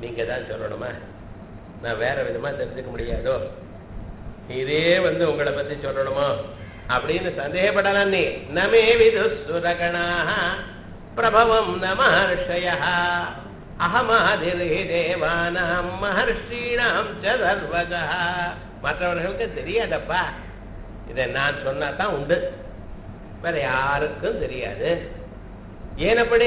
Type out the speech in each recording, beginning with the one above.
நீங்க தான் சொல்லணுமா நான் வேற விதமா தெரிஞ்சுக்க முடியாதோ இதே வந்து உங்களை பத்தி சொல்லணுமோ அப்படின்னு சந்தேகப்படலாம் நீ நமே விது சுரகணாக பிரபவம் ந மகர்ஷய அகமாதிரி தேவானாம் மகர்ஷீணாம் ச சர்வகா மற்றவர்களுக்கு தெரியாதப்பா இதை நான் சொன்னா தான் உண்டு வேற யாருக்கும் தெரியாது ஏனப்படி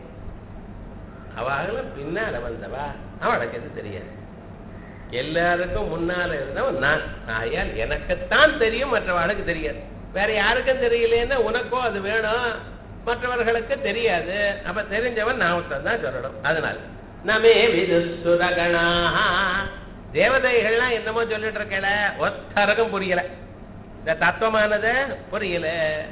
அவளும் பின்னால வந்தவா அவளுக்கு எது தெரியாது எல்லாருக்கும் முன்னால இருந்தவன் நான் ஆயால் எனக்குத்தான் தெரியும் மற்றவர்களுக்கு தெரியாது வேற யாருக்கும் தெரியலன்னா உனக்கோ அது வேணும் மற்றவர்களுக்கு தெரியாது அப்ப தெரிஞ்சவன் நான் ஒருத்தன் தான் சொல்லணும் அதனால நமே விது சுரகணாக தேவதைகள்லாம் என்னமோ சொல்லிட்டு இருக்கல ஒத்தரகம் புரியல இந்த தத்துவமானது புரியல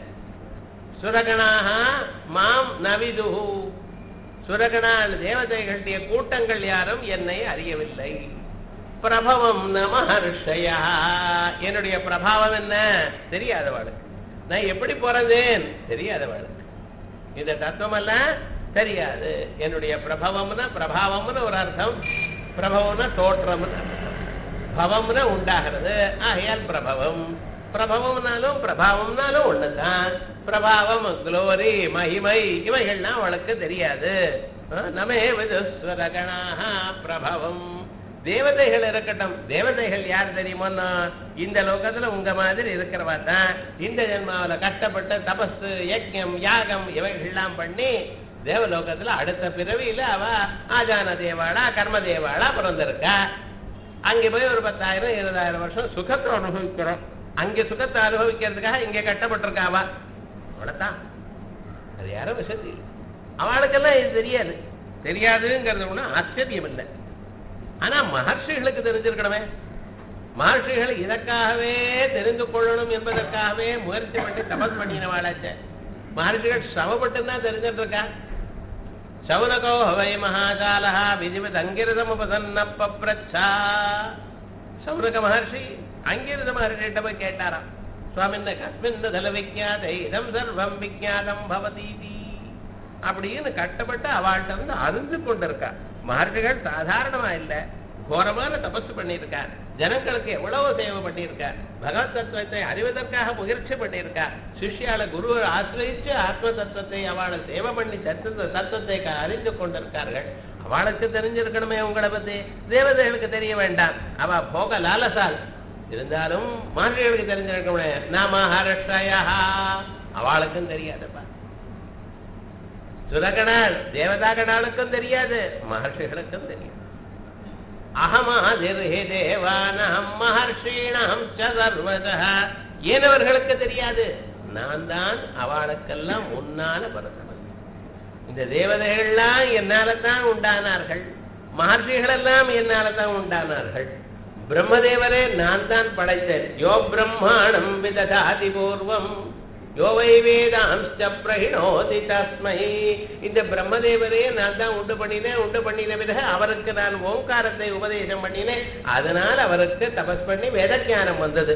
சுரகணாக மாம் நவிது சுரகணால் தேவதைகளுடைய கூட்டங்கள் யாரும் என்னை அறியவில்லை பிரபவம் ந மகர்ஷயா என்னுடைய பிரபாவம் என்ன தெரியாதவாளுக்கு நான் எப்படி பிறந்தேன் தெரியாதவாளுக்கு இந்த தத்துவம் எல்லாம் தெரியாது என்னுடைய பிரபவம்னா பிரபாவம்னு ஒரு அர்த்தம் பிரபவம்னா தோற்றம்னு அர்த்தம் பவம்னா உண்டாகிறது ஆகையால் பிரபவம் பிரபவம்னாலும் பிரபாவம்னாலும் ஒண்ணுதான் பிரபாவம் குளோரி மகிமை இவைகள்லாம் அவளுக்கு தெரியாது நமே விதுஸ்வரகணாக பிரபவம் தேவதைகள் இருக்கட்டும் தேவதைகள் யார் தெரியுமோன்னா இந்த லோகத்துல உங்க மாதிரி இருக்கிறவா தான் இந்த ஜென்மாவில கஷ்டப்பட்டு தபசு யஜ்யம் யாகம் இவைகள்லாம் பண்ணி தேவலோகத்துல அடுத்த பிறவியில அவ ஆஜான தேவாளா கர்ம தேவாளா பிறந்திருக்கா அங்க போய் ஒரு பத்தாயிரம் இருபதாயிரம் வருஷம் சுகத்தை அனுபவிக்கிறோம் அங்க சுகத்தை அனுபவிக்கிறதுக்காக இங்க கட்டப்பட்டிருக்கா அவ அவ்வளவுதான் அது யாரும் விஷயத்தில் அவளுக்கெல்லாம் இது தெரியாது தெரியாதுங்கிறது ஒண்ணு ஆச்சரியம் இல்லை ஆனா மகர்ஷிகளுக்கு தெரிஞ்சிருக்கணுமே மகர்ஷிகள் இதற்காகவே தெரிந்து கொள்ளணும் என்பதற்காகவே முயற்சி பண்ணி தபஸ் பண்ணினவாளாச்ச மகர்ஷிகள் சிரமப்பட்டு தான் தெரிஞ்சிட்டு இருக்கா சௌனகோ ஹவை மகாகாலா விதிவத் அங்கிரதம் உபசன்ன பப்ரச்சா சௌனக மகர்ஷி அங்கிரத மகர்ஷிகிட்ட போய் கேட்டாராம் சுவாமின்ன கஸ்மின் தல விஜாத இதம் சர்வம் விஜாதம் பவதீதி அப்படின்னு கட்டப்பட்டு அவள்கிட்ட வந்து அறிந்து கொண்டிருக்கா மகர்ஷிகள் சாதாரணமா இல்ல கோரமான தபசு பண்ணியிருக்கா ஜனங்களுக்கு எவ்வளவு சேவை பண்ணியிருக்கா பகவத் தத்துவத்தை அறிவதற்காக முயற்சி பண்ணியிருக்கா சிஷ்யால குருவை ஆசிரியச்சு ஆத்ம தத்துவத்தை அவளை சேவை பண்ணி தத்துவ தத்துவத்தை க- அறிந்து கொண்டிருக்கார்கள் அவளுக்கு தெரிஞ்சிருக்கணுமே உங்களை பத்தி தேவதைகளுக்கு தெரிய வேண்டாம் அவ போக லாலசால் இருந்தாலும் மகர்ஷிகளுக்கு தெரிஞ்சிருக்கணுமே நாம ஹரஷயா அவளுக்கும் தெரியாதுப்பா சுரகணால் தேவதாகணாளுக்கும் தெரியாது மகர்ஷிகளுக்கும் தெரியாது அகமாதிர்ஹி தேவானாம் மகர்ஷீணாம் ச சர்வதः ஏனவர்களுக்கு தெரியாது நான் தான் அவளுக்கெல்லாம் முன்னால பிறந்தவன் இந்த தேவதைகள்லாம் என்னால தான் உண்டானார்கள் மகர்ஷிகள் எல்லாம் என்னால தான் உண்டானார்கள் பிரம்மதேவரே நான் தான் படைத்தேன் யோ பிரம்மாணம் விததாதி பூர்வம் யோ வை வேதாம்ச பிரகிணோதி தஸ்மை இந்த பிரம்மதேவரே நான் தான் உண்டு பண்ணினேன் உண்டு பண்ணின பிறகு அவருக்கு நான் ஓங்காரத்தை உபதேசம் பண்ணினேன் அதனால் அவருக்கு தபஸ் பண்ணி வேத ஞானம் வந்தது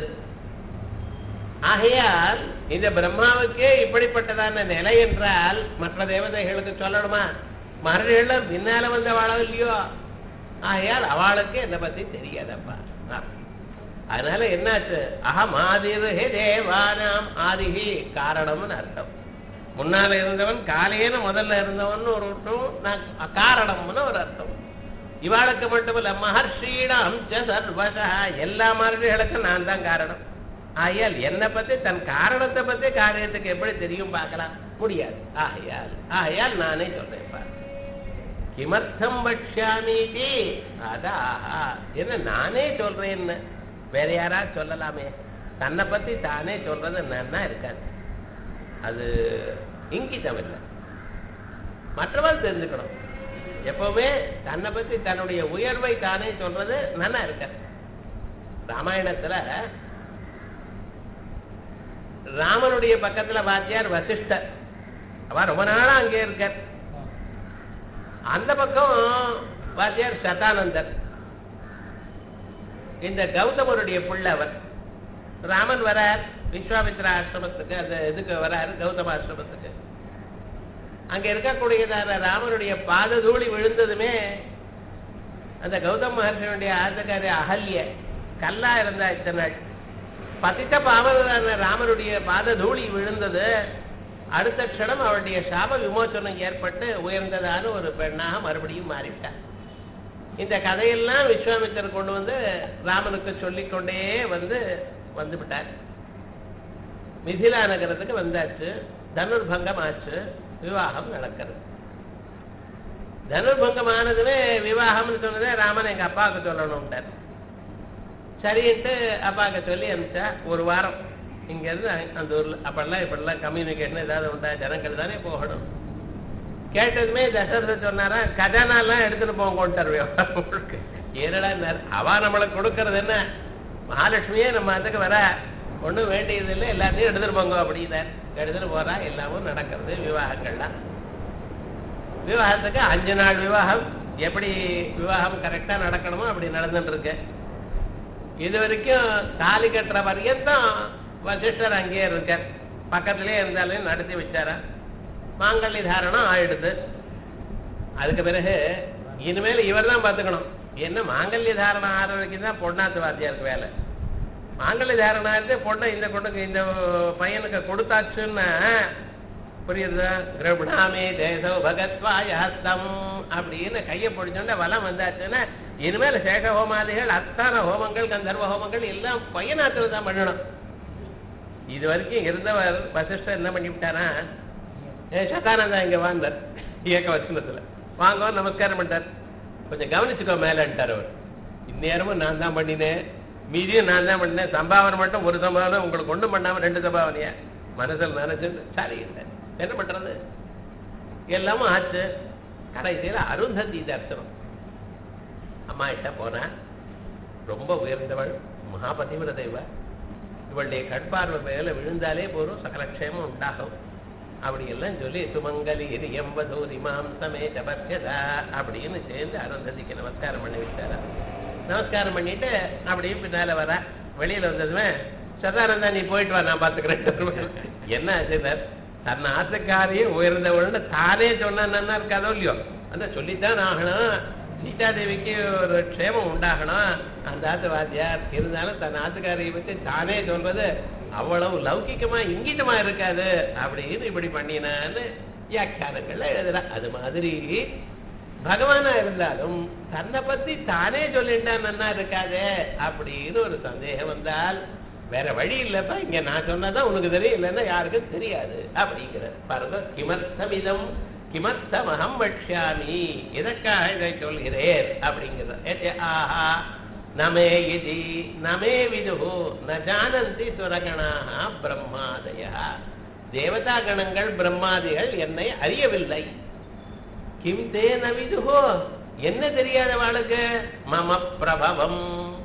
ஆகையால் இந்த பிரம்மாவுக்கே இப்படிப்பட்டதான நிலை என்றால் மற்ற தேவதைகளுக்கு சொல்லணுமா மறுநாள் பின்னால வந்த வாழம் இல்லையோ ஆகையால் அவளுக்கு என்னை பத்தி தெரியாதப்பா ஆ. அதனால என்னாச்சு அகமாதிருஹே தேவானாம் ஆதிஹி காரணம்னு அர்த்தம் முன்னால இருந்தவன் காலையில முதல்ல இருந்தவன் ஒரு அர்த்தம் நான் காரணம்னு ஒரு அர்த்தம் இவாளுக்கு மட்டுமல்ல மகர்ஷீடாம் ச சர்வதா எல்லா மகர்ஷிகளுக்கும் நான் தான் காரணம் ஆகையால் என்னை பத்தி தன் காரணத்தை பத்தி காரியத்துக்கு எப்படி தெரியும் பார்க்கலாம் முடியாது ஆகையால் ஆகையால் நானே சொல்றேன் பாரு கிமர்த்தம் வக்ஷாமீதி அதாஹா என்ன நானே சொல்றேன்னு வேற யாரா சொல்லலாமே தன்னை பத்தி தானே சொல்றது நன்னா இருக்காது அது இங்கிதம் இல்லை மற்றவர் தெரிஞ்சுக்கணும் எப்பவுமே தன்னை பத்தி தன்னுடைய உயர்வை தானே சொல்றது நன்னா இருக்காது ராமாயணத்துல ராமனுடைய பக்கத்துல வாத்தியார் வசிஷ்டர் அவர் ரொம்ப நாளா அங்கே இருக்கார் அந்த பக்கம் வாத்தியார் சதானந்தர் இந்த கௌதமருடைய புள்ள அவர் ராமன் வரார் விஸ்வாமித்ரா ஆசிரமத்துக்கு அந்த இதுக்கு வராரு கௌதம ஆசிரமத்துக்கு அங்க இருக்கக்கூடியதான ராமனுடைய பாத தூளி விழுந்ததுமே அந்த கௌதம் மகர்ஷியுடைய ஆசக்காரி அகல்ய கல்லா இருந்தா இத்தனை நாள் பதித்த பாவனான ராமனுடைய பாத தூளி விழுந்தது அடுத்த க்ஷணம் அவளுடைய சாப விமோசனம் ஏற்பட்டு உயர்ந்ததான ஒரு பெண்ணாக மறுபடியும் மாறிவிட்டார் இந்த கதையெல்லாம் விஸ்வாமித்தர் கொண்டு வந்து ராமனுக்கு சொல்லிக்கொண்டே வந்து வந்து விட்டார் மிதிலா நகரத்துக்கு வந்தாச்சு தனுர்பங்கம் ஆச்சு விவாகம் நடக்கிறது தனுர்பங்கம் ஆனதுமே விவாகம்னு சொன்னதே ராமன் எங்க அப்பாவுக்கு சொல்லணும்ட்டார் சரின்ட்டு அப்பாவுக்கு சொல்லி அனுப்பிச்சா ஒரு வாரம் இங்க இருந்து அந்த ஊர்ல அப்பெல்லாம் இப்படிலாம் கம்யூனிகேஷன் ஏதாவது உண்டா ஜனங்கள் தானே போகணும் கேட்டதுமே தசரத சொன்னாரா கஜானாலாம் எடுத்துட்டு போங்கோன்ட்டார் விவகாரம் ஏனடா அவா நம்மளுக்கு கொடுக்கறது என்ன மகாலட்சுமியே நம்ம அதுக்கு வர ஒன்றும் வேண்டியது இல்லை எல்லாத்தையும் எடுத்துட்டு போங்க அப்படின்னார் எடுத்துட்டு போறா எல்லாமும் நடக்கிறது விவாகங்கள்லாம் விவாகத்துக்கு அஞ்சு நாள் விவாகம் எப்படி விவாகம் கரெக்டா நடக்கணுமோ அப்படி நடந்துட்டு இருக்கு இது வரைக்கும் தாலி கட்டுற பர்யந்தம் வசிஷ்டர் அங்கேயே இருக்கார் பக்கத்திலே இருந்தாலும் நடத்தி வச்சாரா மாங்கல்ய தாரணம் ஆயிடுது அதுக்கு பிறகு இனிமேல் இவர் தான் பார்த்துக்கணும் என்ன மாங்கல்ய தாரணம் ஆறு வரைக்கும் தான் பொண்ணாத்து வாத்தியாருக்கு வேலை மாங்கல்ய தாரணம் ஆயிடுச்சு பொண்ணை இந்த பொண்ணுக்கு இந்த பையனுக்கு கொடுத்தாச்சுன்னா புரியுதா கிரபணாமே தேசோ பகத்வாய ஹஸ்தம் அப்படின்னு கையை பிடிச்சோன்னா வலம் வந்தாச்சுன்னா இனிமேல் சேஷ ஹோமாதிகள் அத்தனை ஹோமங்கள் கந்தர்வ ஹோமங்கள் எல்லாம் பையனாத்துல தான் பண்ணணும் இது வரைக்கும் இருந்தவர் வசிஷ்டர் என்ன பண்ணிவிட்டாரா ஏ சதானந்தா இங்க வாழ்ந்தார் ஏக வசனத்துல வாங்க நமஸ்காரம் பண்ணிட்டார் கொஞ்சம் கவனிச்சுக்கோ மேலன்ட்டார் அவர் இந்நேரமும் நான் தான் பண்ணினேன் மீதியும் நான் தான் பண்ணினேன் சம்பாவனை மட்டும் ஒரு சம்பாவனை உங்களுக்கு ஒன்றும் பண்ணாம ரெண்டு சம்பாவனையா மனசில் நினைச்சு சரி இல்லை என்ன பண்றது எல்லாமும் ஆச்சு கடைசியில் அருந்ததி தரிசனம் அம்மா கிட்ட போனேன் ரொம்ப உயர்ந்தவள் மகாபதிவிரத இவ இவளுடைய கட்பார்வை மேல விழுந்தாலே போதும் சகலக்ஷேமம் உண்டாகும் அப்படி எல்லாம் சொல்லி சுமங்கலி எம்பதூரி மாம் சமேத பத்யதா அப்படின்னு சேர்ந்து அருந்ததிக்கு நமஸ்காரம் பண்ணி விட்டாரா நமஸ்காரம் பண்ணிட்டு அப்படியே பின்னால வர வெளியில வந்ததுமே சதானந்தா நீ போயிட்டு வா நான் பாத்துக்கிறேன் என்ன ஆச்சு தன் ஆசைக்காரியும் உயர்ந்தவள்னு தானே சொன்னா இருக்காதோ இல்லையோ அந்த சொல்லித்தான் ஆகணும் சீதாதேவிக்கு ஒரு க்ஷேமம் உண்டாகணும் அந்த ஆத்து வாத்தியார் இருந்தாலும் தன் ஆத்துக்காரியை பற்றி தானே சொல்றது அவ்வளவு லௌகிக்கமா இங்கிதமா இருக்காது அப்படின்னு இப்படி பண்ணினான்னு வியாக்கியானங்கள்ல எழுதுறா அது மாதிரி பகவானா இருந்தாலும் தன்னை பத்தி தானே சொல்லிட்டா நன்னா இருக்காதே அப்படின்னு ஒரு சந்தேகம் வந்தால் வேற வழி இல்லப்பா இங்க நான் சொன்னதான் உனக்கு தெரியும் இல்லைன்னா யாருக்கும் தெரியாது அப்படிங்கிற பாருங்க கிமர்த்தமிதம் கிமர்த்தமகம் வக்ஷாமி இதற்காக இதை சொல்கிறேன் அப்படிங்கிறது ஆஹா நமே இது நமே விதுகு ந ஜானந்தி சுரகணாக பிரம்மாதய தேவதா கணங்கள் பிரம்மாதிகள் என்னை அறியவில்லை கிம் தே ந விதுகோ என்ன தெரியாத வாளுக்கு மம பிரபவம்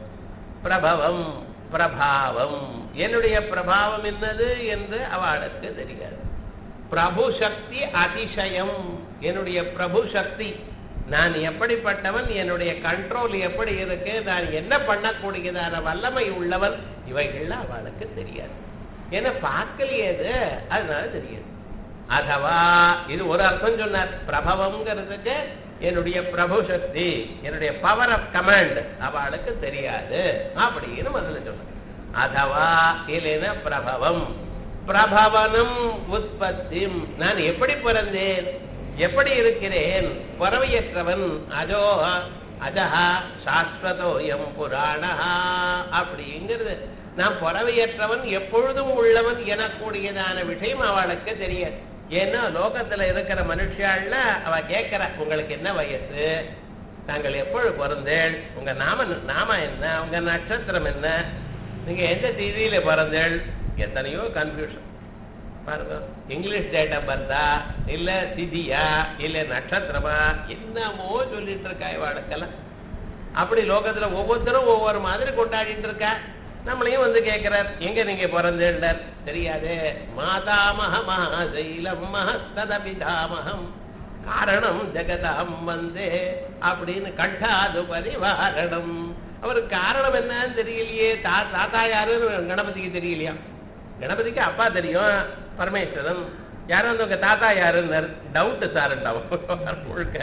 பிரபவம் பிரபாவம் என்னுடைய பிரபாவம் என்னது என்று அவளுக்கு தெரியாது பிரபு சக்தி அதிசயம் என்னுடைய பிரபு சக்தி நான் எப்படிப்பட்டவன் என்னுடைய கண்ட்ரோல் எப்படி இருக்கு நான் என்ன பண்ணக்கூடியதான வல்லமை உள்ளவன் இவைகள்லாம் அவளுக்கு தெரியாது ஏன்னா பார்க்கலையே அது அதனால தெரியாது அதவா இது ஒரு அர்த்தம் சொன்னார் பிரபவம்ங்கிறதுக்கு என்னுடைய பிரபு சக்தி என்னுடைய பவர் ஆஃப் கமாண்ட் அவளுக்கு தெரியாது அப்படின்னு முதல்ல சொன்ன அதவா இல்லைன்னா பிரபவம் பிரபவனம் உற்பத்தி நான் எப்படி பிறந்தேன் எப்படி இருக்கிறேன் பறவையற்றவன் அஜோ அஜஹா சாஸ்வதோயம் புராணா அப்படிங்கிறது நான் பறவையற்றவன் எப்பொழுதும் உள்ளவன் எனக்கூடியதான விஷயம் அவளுக்கு தெரியாது ஏன்னா லோகத்துல இருக்கிற மனுஷாள்ல அவ கேட்கிறா உங்களுக்கு என்ன வயசு தாங்கள் எப்பொழுது பிறந்தேள் உங்க நாம நாம என்ன உங்க நட்சத்திரம் என்ன நீங்க எந்த திதியில பிறந்தேள் எத்தனையோ கன்ஃபியூஷன் பாருங்க இங்கிலீஷ் டேட் ஆஃப் பர்த்தா இல்ல திதியா இல்ல நட்சத்திரமா என்னமோ சொல்லிட்டு இருக்கா இவாளுக்கெல்லாம் அப்படி லோகத்துல ஒவ்வொருத்தரும் ஒவ்வொரு மாதிரி கொண்டாடிட்டு இருக்கா நம்மளையும் வந்து கேட்கிறார் எங்க நீங்க பிறந்தேன்டார் தெரியாதே மாதாமக மகாசைலம் மகஸ்ததபிதாமகம் காரணம் ஜெகதாம் வந்தே அப்படின்னு கண்டாது பரிவாரணம் அவருக்கு காரணம் என்னன்னு தெரியலையே தா தாத்தா யாருன்னு கணபதிக்கு தெரியலையா கணபதிக்கு அப்பா தெரியும் பரமேஸ்வரன் யாரும் உங்க தாத்தா யாருன்னு டவுட் சார் முழுக்க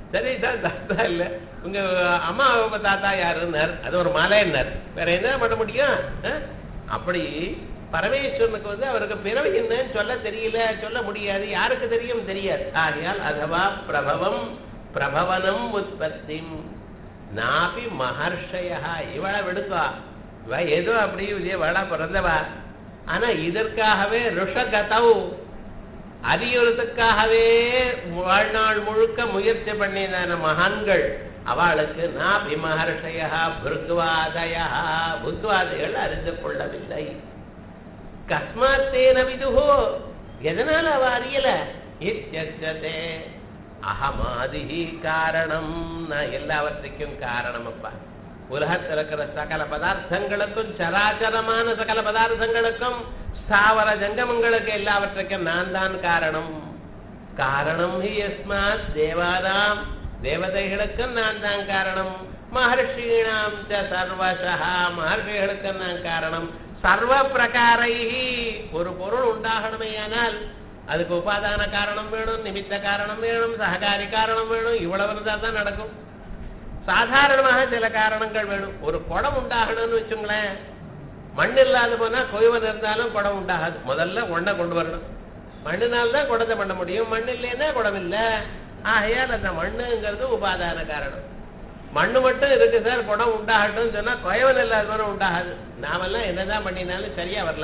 சரி சார் தாத்தா இல்ல உங்க அம்மா அப்பா தாத்தா யாருன்னார் அது ஒரு மலைன்னார் வேற என்ன பண்ண முடியும் ஆ? அப்படி பரமேஸ்வரனுக்கு வந்து அவருக்கு பிறவி என்னன்னு சொல்ல தெரியல சொல்ல முடியாது யாருக்கு தெரியும் தெரியாது ஆகையால் அதவா பிரபவம் பிரபவனம் உற்பத்திம் நாபி மகர்ஷயா இவள விடுக்கா இவ ஏதோ அப்படி இவளா பிறந்தவா ஆனா இதற்காகவே ருஷகதவு அறியுறதுக்காகவே வாழ்நாள் முழுக்க முயற்சி பண்ணின மகான்கள் அவளுக்கு நாபி மகர்ஷயா புருத்வாதயா புத்வாதைகள் அறிந்து கொள்ளவில்லை கஸ்மாத்தேன விதுகோ எதனால அவ அறியல இத்தியச்சதே அகமாதிஹி காரணம் நான் எல்லாவற்றுக்கும் காரணம் அப்பா உலகத்தில் இருக்கிற சகல பதார்த்தங்களுக்கும் சராச்சரமான சகல பதார்த்தங்களுக்கும் ஸ்தாவர ஜங்கமங்களுக்கு எல்லாவற்றுக்கும் நான் தான் காரணம் காரணம் ஹி யஸ்மாத் தேவாதாம் தேவதைகளுக்கும் நான் தான் காரணம் மகர்ஷீணாம் ச சர்வசா மகர்ஷிகளுக்கும் நான் காரணம் சர்வ பிரகாரை ஒரு பொருள் உண்டாகணுமேயானால் அதுக்கு உபாதான காரணம் வேணும் நிமித்த காரணம் வேணும் சககாரி காரணம் வேணும் இவ்வளவு இருந்தால் தான் நடக்கும் சாதாரணமாக சில காரணங்கள் வேணும் ஒரு குடம் உண்டாகணும்னு வச்சுங்களேன் மண் இல்லாத போனா கொய்வன் இருந்தாலும் குடம் உண்டாகாது முதல்ல ஒன்றை கொண்டு வரணும் மண்ணினால் தான் குடத்தை பண்ண முடியும் மண் இல்லைன்னா குடம் இல்லை ஆகையால் அந்த மண்ணுங்கிறது உபாதான காரணம் மண்ணு மட்டும் இருக்கு சார் குடம் உண்டாகட்டும் சொன்னா கொயவன் இல்லாத உண்டாகாது நாமெல்லாம் என்னதான் பண்ணினாலும் சரியா வரல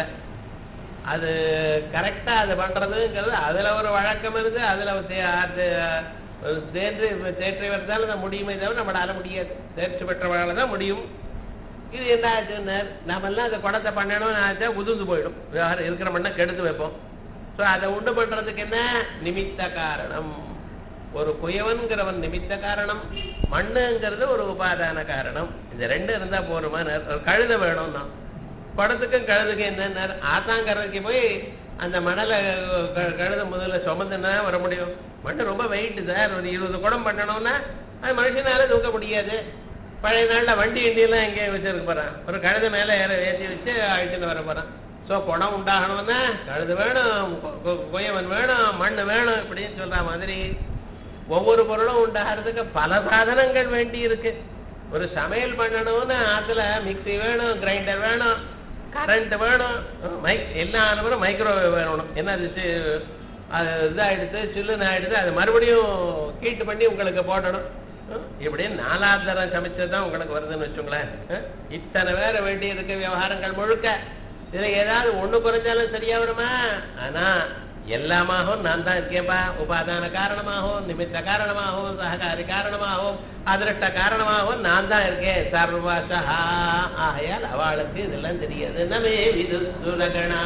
அது கரெக்டா அது பண்றதுங்கிறது அதுல ஒரு வழக்கம் இருக்கு அதுல ஒரு தே- அது தேர்ச்சி தேர்ச்சி வரதால தான் முடியுமே தவிர நம்மளால முடியாது தேர்ச்சி பெற்றவர்களால தான் முடியும் இது என்ன ஆச்சுன்னு நாமெல்லாம் அந்த குடத்தை பண்ணணும்னு ஆச்சா உதிர்ந்து போயிடும் வேற இருக்கிற மண்ணை கெடுத்து வைப்போம் ஸோ அதை உண்டு பண்றதுக்கு என்ன நிமித்த காரணம் ஒரு குயவன்கிறவன் நிமித்த காரணம் மண்ணுங்கிறது ஒரு உபாதான காரணம் இது ரெண்டு இருந்தா போருமா ஒரு கழுத வேணும்னா குடத்துக்கும் கழுதுக்கும் என்ன ஆத்தாங்கரைக்கு போய் அந்த மணலை க- கழுத முதல்ல சுமந்துன்னா வர முடியும் மண்ணு ரொம்ப வெயிட் சார் ஒரு இருபது குடம் பண்ணணும்னா அது மனுஷனால தூக்க முடியாது பழைய நாள்ல வண்டி வண்டியெல்லாம் எங்கேயும் வச்சிருக்க போறான் ஒரு கழுத மேல ஏற ஏற்றி வச்சு அழிச்சுட்டு வர போறான் ஸோ குடம் உண்டாகணும்னா கழுது வேணும் கொ- கொ- கொய்யவன் வேணும் மண் வேணும் இப்படின்னு சொல்ற மாதிரி ஒவ்வொரு பொருளும் உண்டாகிறதுக்கு பல சாதனங்கள் வேண்டி இருக்கு ஒரு சமையல் பண்ணணும்னு ஆத்துல மிக்ஸி வேணும் கிரைண்டர் வேணும் கரண்ட் வேணும் மைக் எல்லா அனுபவம் மைக்ரோவேவ் வேணும் என்ன அது சி- அது இதாகிடுது சில்லுன்னு ஆயிடுது அது மறுபடியும் ஹீட் பண்ணி உங்களுக்கு போடணும் ஹம், இப்படி நாலாவது தரம் சமைச்சது தான் உங்களுக்கு வருதுன்னு வச்சுங்களேன் ஹம், இத்தனை பேரை வேண்டி இருக்கு விவகாரங்கள் முழுக்க இதுல ஏதாவது ஒண்ணு குறைஞ்சாலும் சரியா வருமா ஆனா எல்லாமாகவும் நான் தான் இருக்கேன்பா உபாதான காரணமாகவும் நிமித்த காரணமாகவும் சககாரி காரணமாகவும் அதிருஷ்ட காரணமாகவும் நான் தான் இருக்கேன் சர்வசா ஆகையால் அவளுக்கு இதெல்லாம் தெரியாது நமே விது சுரகணா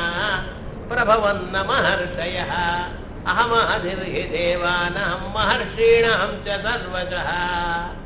பிரபவன்ன மகர்ஷய அகமாதிர்ஹி தேவானாம் மகர்ஷீணாம் ச சர்வசா